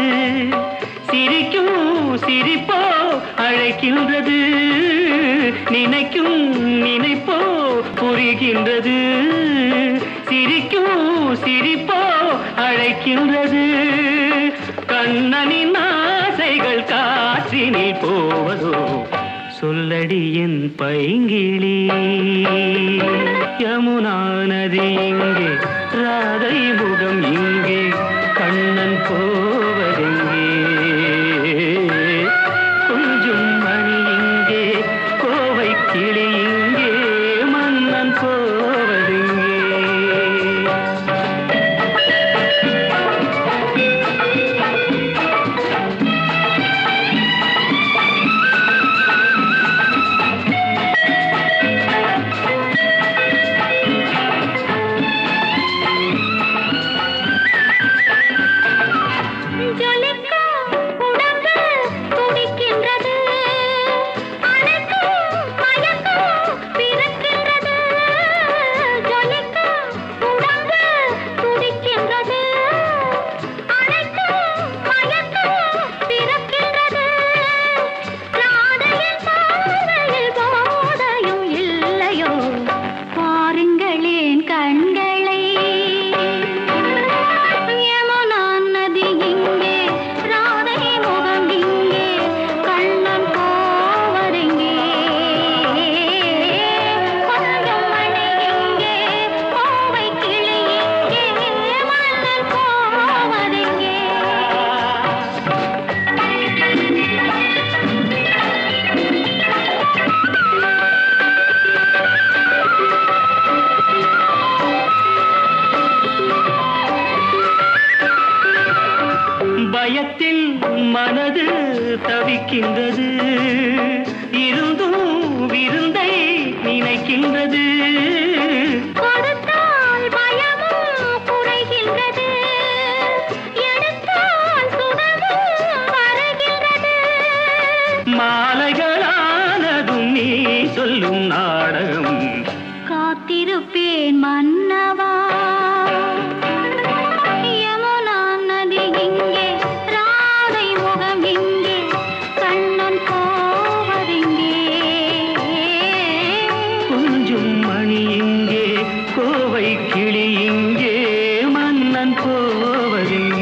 சிரிக்கும் சிரிப்போ அழைக்கின்றது நினைக்கும் நினைப்போ புரிகின்றது சிரிக்கும் சிரிப்போ அழைக்கின்றது கண்ணனின் ஆசைகள் காற்றினில் போவதோ சொல்லடி என் பைங்கிளி யமுனா நதி இங்கே ராதை முகம் இங்கே கண்ணன் போவதெங்கே கொஞ்சம் மணி இங்கே கோவை கிளி இங்கே மன்னன் போவதெங்கே ஜொலிக்கும் உடம்பு துடிக்கின்றது அணைக்கும் மயக்கம் பிறக்கின்றது ஜொலிக்கும் உடம்பு துடிக்கின்றது அணைக்கும் மயக்கம் பிறக்கின்றது ராதையின் பார்வையில் போதையும் இல்லையோ பாருங்களேன் கண்களை யமுனா நதி இங்கே ராதை முகம் இங்கே கண்ணன் போவதெங்கே கொஞ்சம் மணி இங்கே கோவை கிளி இங்கே மன்னன் போவதெங்கே பயத்தில் மனது தவிக்கின்றது இருந்தும் விருந்தை நினைக்கின்றது கொடுத்தால் பயமும் குறைகின்றது எடுத்தால் சுகமும் வருகின்றது மாலைகளானதும் நீ சொல்லும் நாடகம் காத்திருப்பேன் மன்னவா யமுனா நதி இங்கே ராதை முகம் இங்கே கண்ணன் போவதெங்கே கொஞ்சம் மணி இங்கே கோவை கிளி இங்கே மன்னன் போவதெங்கே